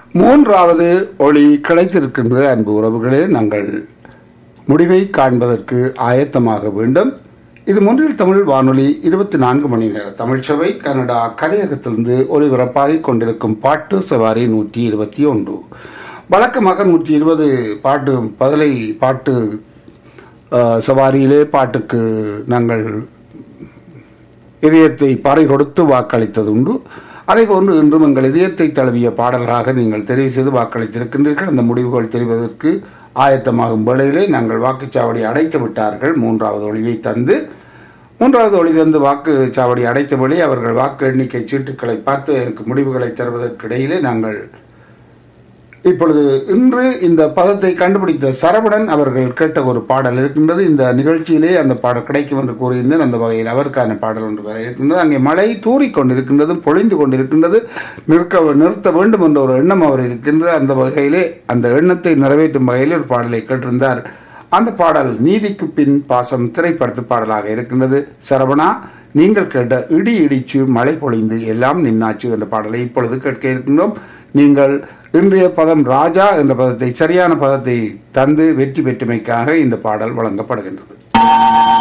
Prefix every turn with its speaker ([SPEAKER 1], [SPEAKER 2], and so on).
[SPEAKER 1] மூன்றாவது ஒளி கிடைத்திருக்கின்றது அன்பு உறவுகளே நாங்கள் முடிவை காண்பதற்கு ஆயத்தமாக வேண்டும் இது முன்றில் தமிழ் வானொலி இருபத்தி நான்கு மணி நேர தமிழ் சபை கனடா கலையகத்திலிருந்து ஒலிபரப்பாகிக் கொண்டிருக்கும் பாட்டு சவாரி நூற்றி இருபத்தி ஒன்று வழக்கமாக நூற்றி இருபது பாட்டு பதிலை பாட்டு அஹ், சவாரியிலே பாட்டுக்கு நாங்கள் இதயத்தை பறை கொடுத்து வாக்களித்தது உண்டு அதே போன்று இன்றும் எங்கள் இதயத்தை தழுவிய பாடல்களாக நீங்கள் தெரிவு செய்து வாக்களித்திருக்கின்றீர்கள் அந்த முடிவுகள் தெரிவதற்கு ஆயத்தமாகும் வேளையிலே நாங்கள் வாக்குச்சாவடி அடைத்து விட்டார்கள் மூன்றாவது ஒளியை தந்து மூன்றாவது ஒளி தந்து வாக்குச்சாவடி அடைத்த வழி அவர்கள் வாக்கு எண்ணிக்கை சீட்டுக்களை பார்த்து எனக்கு முடிவுகளை தருவதற்கு இடையிலே நாங்கள் இப்பொழுது இன்று இந்த பதத்தை கண்டுபிடித்த சரவணன் அவர்கள் கேட்ட ஒரு பாடல் இருக்கின்றது இந்த நிகழ்ச்சியிலே அந்த பாடல் கிடைக்கும் என்று கூறியிருந்தேன் அந்த வகையில் அவருக்கான பாடல் ஒன்று வர இருக்கின்றது அங்கே மழை தூறிக் கொண்டிருக்கின்றது பொழிந்து கொண்டிருக்கின்றது நிற்க நிறுத்த வேண்டும் என்ற ஒரு எண்ணம் அவர் இருக்கின்ற அந்த வகையிலே அந்த எண்ணத்தை நிறைவேற்றும் வகையில் ஒரு பாடலை கேட்டிருந்தார் அந்த பாடல் நீதிக்கு பின் பாசம் திரைப்படத்து பாடலாக இருக்கின்றது சரவணா நீங்கள் கேட்ட இடி இடிச்சு மழை பொழிந்து எல்லாம் நின்னாச்சு என்ற பாடலை இப்பொழுது கேட்க இருக்கின்றோம் நீங்கள் இன்றைய பதம் ராஜா என்ற பதத்தை சரியான பதத்தை தந்து வெற்றி பெற்றுமைக்காக இந்த பாடல் வழங்கப்படுகின்றது